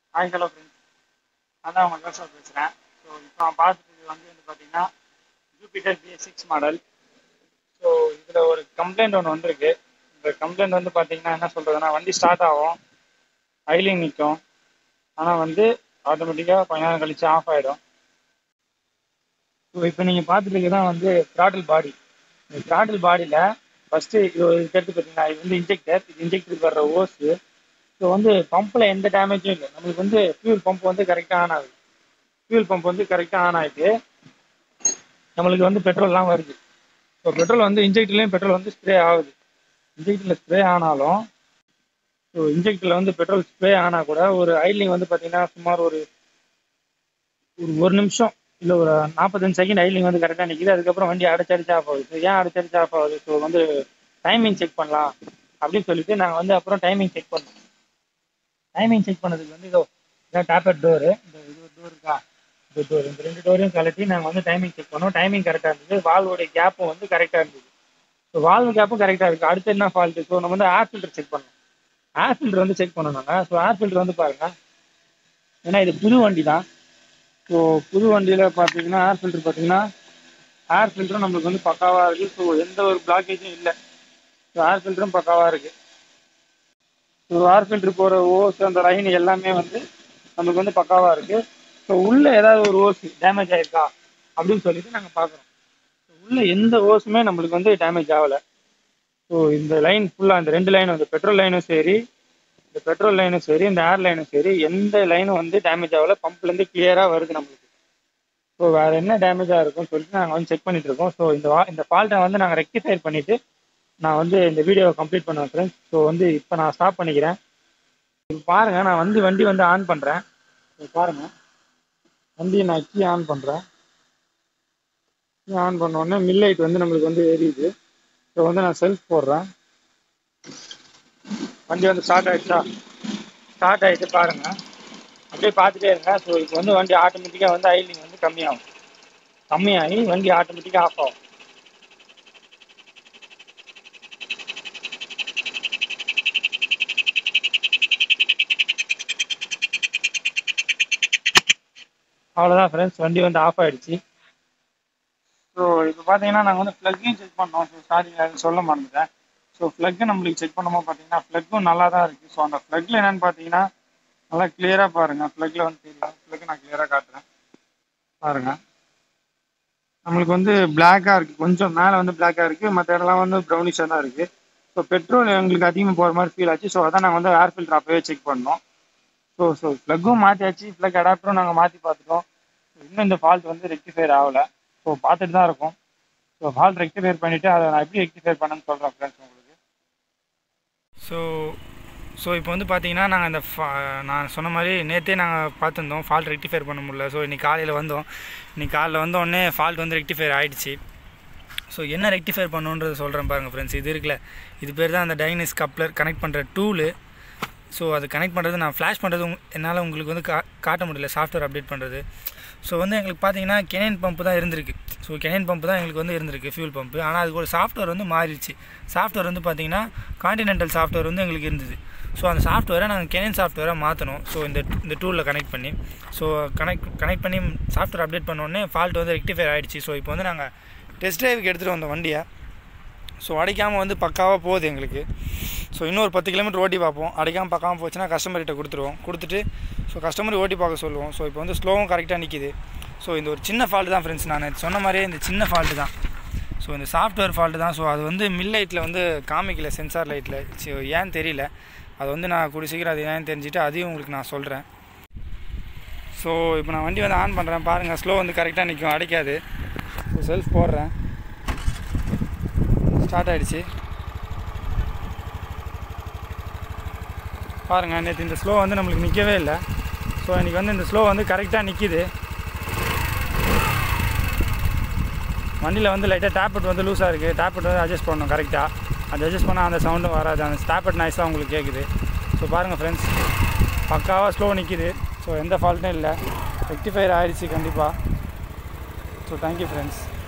hi hello friends அதான் உங்கள் Joseph பேசுகிறேன் ஸோ இப்போ நான் பார்த்துட்டு வந்து வந்து பார்த்தீங்கன்னா Jupiter BS six model so இதில் ஒரு கம்ப்ளைண்ட் ஒன்று வந்திருக்கு இந்த கம்ப்ளைண்ட் வந்து பார்த்தீங்கன்னா என்ன சொல்கிறதுனா வண்டி ஸ்டார்ட் ஆகும் ஐலிங் நிற்கும் ஆனால் வந்து ஆட்டோமேட்டிக்காக கொஞ்ச நேரம் கழிச்சு ஆஃப் ஆகிடும் ஸோ இப்போ நீங்கள் பார்த்துட்டு தான் வந்து த்ராட்டில் பாடி இந்த த்ராட்டில் பாடியில் ஃபஸ்ட்டு இது ஒரு எடுத்து பார்த்தீங்கன்னா இது வந்து இன்ஜெக்டர் இது இன்ஜெக்டருக்கு வர்ற ஓஸு ஸோ வந்து பம்பில் எந்த டேமேஜும் இல்லை நம்மளுக்கு வந்து ஃபியூல் பம்ப் வந்து கரெக்டாக ஆன் ஆகுது ஃபியூல் பம்ப் வந்து கரெக்டாக ஆன் ஆகிட்டு நம்மளுக்கு வந்து பெட்ரோல்லாம் வருது ஸோ பெட்ரோல் வந்து இன்ஜெக்டர்லேயும் பெட்ரோல் வந்து ஸ்ப்ரே ஆகுது இன்ஜெக்டரில் ஸ்ப்ரே ஆனாலும் ஸோ இன்ஜெக்டரில் வந்து பெட்ரோல் ஸ்ப்ரே ஆனால் கூட ஒரு ஐட்லிங் வந்து பார்த்தீங்கன்னா சுமார் ஒரு ஒரு ஒரு நிமிஷம் இல்லை ஒரு நாற்பத்தஞ்சு செகண்ட் ஐட்லிங் வந்து கரெக்டாக நிற்கிது அதுக்கப்புறம் வண்டி அடைச்சடிச்சு ஆஃப் ஆகுது ஸோ ஏன் அடைச்சடிச்சு ஆஃப் ஆகுது ஸோ வந்து டைமிங் செக் பண்ணலாம் அப்படின்னு சொல்லிட்டு நாங்கள் வந்து அப்புறம் டைமிங் செக் பண்ணோம் டைமிங் செக் பண்ணதுக்கு வந்து இதோ இதான் டேப்பர் டோரு இந்த இது ஒரு டோர் இருக்கா இந்த டோர் இந்த ரெண்டு டோரையும் கழட்டி நாங்கள் வந்து டைமிங் செக் பண்ணோம் டைமிங் கரெக்டாக இருந்தது வால்வோடைய கேப்பும் வந்து கரெக்டாக இருந்தது ஸோ வால்வு கேப்பும் கரெக்டாக இருக்குது அடுத்து என்ன ஃபால்ட்டு ஸோ நம்ம வந்து ஏர் ஃபில்டர் செக் பண்ணோம் ஏர் ஃபில்டர் வந்து செக் பண்ணோம் நாங்கள் ஸோ ஏர் ஃபில்டர் வந்து பாருங்கள் ஏன்னா இது புது வண்டி தான் ஸோ புது வண்டியில் பார்த்தீங்கன்னா ஏர் ஃபில்டர் பார்த்தீங்கன்னா ஏர் ஃபில்டரும் நம்மளுக்கு வந்து பக்காவாக இருக்குது ஸோ எந்த ஒரு பிளாக்கேஜும் இல்லை ஸோ ஏர் ஃபில்டரும் பக்காவாக இருக்குது ஸோ ஏர் ஃபில்டர் போகிற ஓஸ் அந்த லைன் எல்லாமே வந்து நமக்கு வந்து பக்காவாக இருக்குது ஸோ உள்ளே ஏதாவது ஒரு ஓஸ் டேமேஜ் ஆயிருக்கா அப்படின்னு சொல்லிட்டு நாங்கள் பார்க்குறோம் ஸோ உள்ளே எந்த ஓஸுமே நம்மளுக்கு வந்து டேமேஜ் ஆகலை ஸோ இந்த லைன் ஃபுல்லாக இந்த ரெண்டு லைனும் இந்த பெட்ரோல் லைனும் சரி இந்த பெட்ரோல் லைனும் சரி இந்த ஏர் லைனும் சரி எந்த லைனும் வந்து டேமேஜ் ஆகலை பம்ப்லேருந்து கிளியராக வருது நம்மளுக்கு ஸோ வேறு என்ன டேமேஜாக இருக்கும்னு சொல்லிட்டு நாங்கள் வந்து செக் பண்ணிட்டு இருக்கோம் ஸோ இந்த வா இந்த ஃபால்ட்டை வந்து நாங்கள் ரெக்டிஃபை பண்ணிவிட்டு நான் வந்து இந்த வீடியோவை கம்ப்ளீட் பண்ணுவேன் ஃப்ரெண்ட்ஸ் ஸோ வந்து இப்போ நான் ஸ்டாப் பண்ணிக்கிறேன் இப்போ பாருங்கள் நான் வந்து வண்டி வந்து ஆன் பண்ணுறேன் ஸோ பாருங்கள் வண்டியை நான் கீ ஆன் பண்ணுறேன் கீ ஆன் பண்ண உடனே மில் லைட் வந்து நம்மளுக்கு வந்து எரியுது ஸோ வந்து நான் செல்ஃப் போடுறேன் வண்டி வந்து ஸ்டார்ட் ஆகிடுச்சா ஸ்டார்ட் ஆகிட்டு பாருங்கள் அப்படியே பார்த்துட்டே இருங்க ஸோ இப்போ வந்து வண்டி ஆட்டோமேட்டிக்காக வந்து ஐலிங் வந்து கம்மியாகும் கம்மியாகி வண்டி ஆட்டோமேட்டிக்காக ஆஃப் ஆகும் அவ்வளோதான் ஃப்ரெண்ட்ஸ் வண்டி வந்து ஆஃப் ஆகிடுச்சு ஸோ இப்போ பார்த்தீங்கன்னா நாங்கள் வந்து ப்ளக்கையும் செக் பண்ணோம் ஸோ சாரி அது சொல்ல மறந்துட்டேன் ஸோ ப்ளக்கை நம்மளுக்கு செக் பண்ணும்போது பார்த்தீங்கன்னா ப்ளக்கும் நல்லா தான் இருக்குது ஸோ அந்த ப்ளக்கில் என்னென்னு பார்த்தீங்கன்னா நல்லா கிளியராக பாருங்கள் ப்ளக்கில் வந்து தெரியும் ப்ளக்கு நான் கிளியராக காட்டுறேன் பாருங்கள் நம்மளுக்கு வந்து பிளாக்காக இருக்குது கொஞ்சம் மேலே வந்து பிளாக்காக இருக்குது மற்ற இடம்லாம் வந்து ப்ரௌனிஷாக தான் இருக்குது ஸோ பெட்ரோல் எங்களுக்கு அதிகமாக போகிற மாதிரி ஃபீல் ஆச்சு ஸோ அதான் நாங்கள் வந்து ஏர் ஃபில்டர் அப்போவே செக் பண்ணோம் ஸோ ஸோ ப்ளக்கும் மாற்றியாச்சு ப்ளக் அடாப்டரும் நாங்கள் மாற்றி பார்த்துட்டோம் இன்னும் இந்த ஃபால்ட் வந்து ரெக்டிஃபைர் ஆகலை ஸோ பார்த்துட்டு தான் இருக்கும் ஸோ ஃபால்ட் ரெக்டிஃபைர் பண்ணிவிட்டு அதை நான் எப்படி ரெக்டிஃபைர் பண்ணேன்னு சொல்கிறேன் ஃப்ரெண்ட்ஸ் உங்களுக்கு ஸோ ஸோ இப்போ வந்து பார்த்தீங்கன்னா நாங்கள் அந்த ஃபா நான் சொன்ன மாதிரி நேற்றே நாங்கள் பார்த்துருந்தோம் ஃபால்ட் ரெக்டிஃபைர் பண்ண முடியல ஸோ இன்றைக்கி காலையில் வந்தோம் இன்றைக்கி காலையில் வந்த உடனே ஃபால்ட் வந்து ரெக்டிஃபைர் ஆகிடுச்சு ஸோ என்ன ரெக்டிஃபைர் பண்ணணுன்றது சொல்கிறேன் பாருங்கள் ஃப்ரெண்ட்ஸ் இது இருக்குல்ல இது பேர் தான் அந்த டைனஸ் கப்ளர் கனெக்ட் பண்ணுற டூலு ஸோ அது கனெக்ட் பண்ணுறது நான் ஃப்ளாஷ் பண்ணுறது உங் என்னால் உங்களுக்கு வந்து கா காட்ட முடியல சாஃப்ட்வேர் அப்டேட் பண்ணுறது ஸோ வந்து எங்களுக்கு பார்த்தீங்கன்னா கெனைன் பம்பு தான் இருந்திருக்கு ஸோ கெனைன் பம்பு தான் எங்களுக்கு வந்து இருந்திருக்கு ஃபியூல் பம்பு ஆனால் அதுக்கு ஒரு சாஃப்ட்வேர் வந்து மாறிடுச்சு சாஃப்ட்வேர் வந்து பார்த்தீங்கன்னா காண்டினென்டல் சாஃப்ட்வேர் வந்து எங்களுக்கு இருந்தது ஸோ அந்த சாஃப்ட்வேரை நாங்கள் கெனைன் சாஃப்ட்வேரை மாற்றணும் ஸோ இந்த இந்த டூலில் கனெக்ட் பண்ணி ஸோ கனெக்ட் கனெக்ட் பண்ணி சாஃப்ட்வேர் அப்டேட் பண்ணோடனே ஃபால்ட் வந்து ரெக்டிஃபை ஆகிடுச்சு ஸோ இப்போ வந்து நாங்கள் டெஸ்ட் ட்ரைவுக்கு எடுத்துகிட்டு வந்தோம் வண்டியை ஸோ அடைக்காமல் வந்து பக்காவாக போகுது எங்களுக்கு ஸோ இன்னொரு பத்து கிலோமீட்டர் ஓட்டி பார்ப்போம் அடைக்காமல் பக்காமல் போச்சுன்னா கஸ்டமர்கிட்ட கொடுத்துருவோம் கொடுத்துட்டு ஸோ கஸ்டமர் ஓட்டி பார்க்க சொல்லுவோம் ஸோ இப்போ வந்து ஸ்லோவும் கரெக்டாக நிற்கிது ஸோ இந்த ஒரு சின்ன ஃபால்ட்டு தான் ஃப்ரெண்ட்ஸ் நான் சொன்ன மாதிரியே இந்த சின்ன ஃபால்ட்டு தான் ஸோ இந்த சாஃப்ட்வேர் ஃபால்ட்டு தான் ஸோ அது வந்து மில் லைட்டில் வந்து காமிக்கல சென்சார் லைட்டில் ஸோ ஏன்னு தெரியல அது வந்து நான் கூடி சீக்கிரம் அது ஏன்னு தெரிஞ்சுட்டு அதையும் உங்களுக்கு நான் சொல்கிறேன் ஸோ இப்போ நான் வண்டி வந்து ஆன் பண்ணுறேன் பாருங்கள் ஸ்லோ வந்து கரெக்டாக நிற்கும் அடைக்காது ஸோ செல்ஃப் போடுறேன் ஸ்டார்ட் ஆகிடுச்சு பாருங்கள் நேற்று இந்த ஸ்லோ வந்து நம்மளுக்கு நிற்கவே இல்லை ஸோ இன்றைக்கி வந்து இந்த ஸ்லோ வந்து கரெக்டாக நிற்கிது வண்டியில் வந்து லைட்டாக டேப்லெட் வந்து லூஸாக இருக்குது டேப்லெட் வந்து அட்ஜஸ்ட் பண்ணணும் கரெக்டாக அது அட்ஜஸ்ட் பண்ணால் அந்த சவுண்டும் வராது அந்த டேப்லெட் நாய்ஸ் தான் உங்களுக்கு கேட்குது ஸோ பாருங்கள் ஃப்ரெண்ட்ஸ் பக்காவாக ஸ்லோ நிற்கிது ஸோ எந்த ஃபால்ட்டும் இல்லை ரெக்டிஃபைர் ஆயிடுச்சு கண்டிப்பாக ஸோ தேங்க்யூ ஃப்ரெண்ட்ஸ்